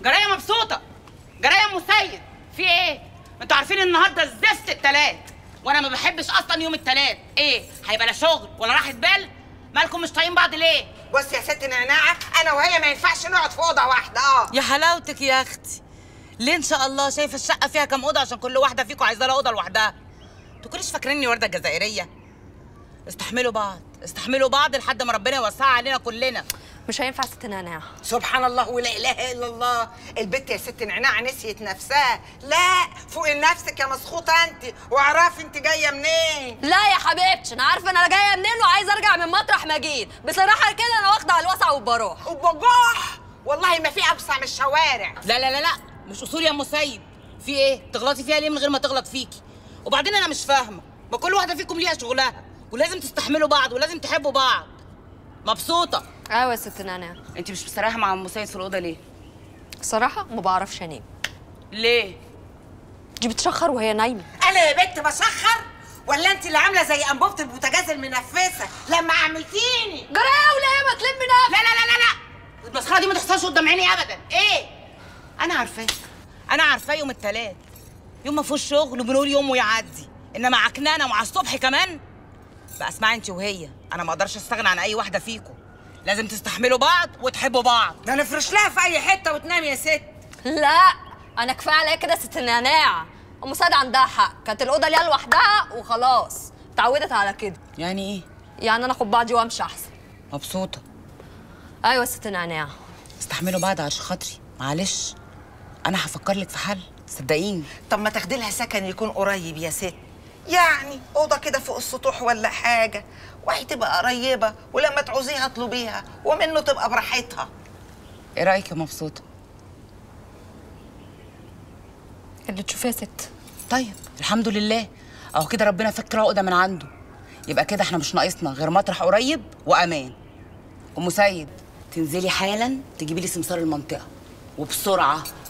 جرايه مبسوطه جرايه ام سيد في ايه انتوا عارفين النهارده الزفت التلات وانا ما بحبش اصلا يوم التلات ايه هيبقى لا شغل ولا راحه بال مالكم مش طايقين بعض ليه بص يا ست نعناعه انا وهي ما ينفعش نقعد في اوضه واحده اه يا حلاوتك يا اختي ليه ان شاء الله شايفه الشقه فيها كام اوضه عشان كل واحده فيكم عايزه لها اوضه لوحدها تكونيش فاكريني ورده جزائريه استحملوا بعض استحملوا بعض لحد ما ربنا يوسعها علينا كلنا مش هينفع ست نعناع سبحان الله ولا اله الا الله البت يا ست نعناع نسيت نفسها لا فوق نفسك يا مسخوطه انت واعرفي انت جايه منين لا يا حبيبتي انا عارفه انا جايه منين وعايزه ارجع من مطرح ما جيت بصراحه كده انا واخده على الوسع والبراح وبجوح والله ما في ابصع من الشوارع لا لا لا لا مش اصول يا ام سيد في ايه تغلطي فيها ليه من غير ما تغلط فيكي وبعدين انا مش فاهمه ما كل واحده فيكم ليها شغلها ولازم تستحملوا بعض ولازم تحبوا بعض مبسوطه ايوه يا ست نعناع انت مش مستريحه مع ام سيد في الاوضه ليه الصراحه ما بعرفش انام ليه دي بتشخر وهي نايمه انا يا بنت بسخر ولا انت اللي عامله زي انبوبه البوتاجاز المنفسه لما عملتيني جرايه ولا ما تلم نفسك لا لا لا لا لا المسخره دي ما تحصلش قدام عيني ابدا ايه انا عارفاه انا عارفاه يوم التلات يوم ما فيهوش شغل وبنقول يوم ويعدي انما عكنانه ومع الصبح كمان بقى اسمعي انت وهي انا ما اقدرش استغنى عن اي واحده فيكم لازم تستحملوا بعض وتحبوا بعض ده نفرش لها في اي حته وتنام يا ست لا انا كفايه عليا كده ست نعناع ام سعد عندها حق كانت الاوضه ليها لوحدها وخلاص اتعودت على كده يعني ايه يعني انا اخد بعضي وامشي احسن مبسوطه ايوه يا ست نعناع استحملوا بعض عشان خاطري معلش انا هفكر لك في حل صدقيني طب ما تاخدي لها سكن يكون قريب يا ست يعني اوضه كده فوق السطوح ولا حاجه وهي تبقى قريبه ولما تعوزيها اطلبيها ومنه تبقى براحتها ايه رايك يا مبسوطه اللي تشوفيها يا ست طيب الحمد لله اهو كده ربنا فك العقده من عنده يبقى كده احنا مش ناقصنا غير مطرح قريب وامان ام سيد تنزلي حالا تجيبي لي سمسار المنطقه وبسرعه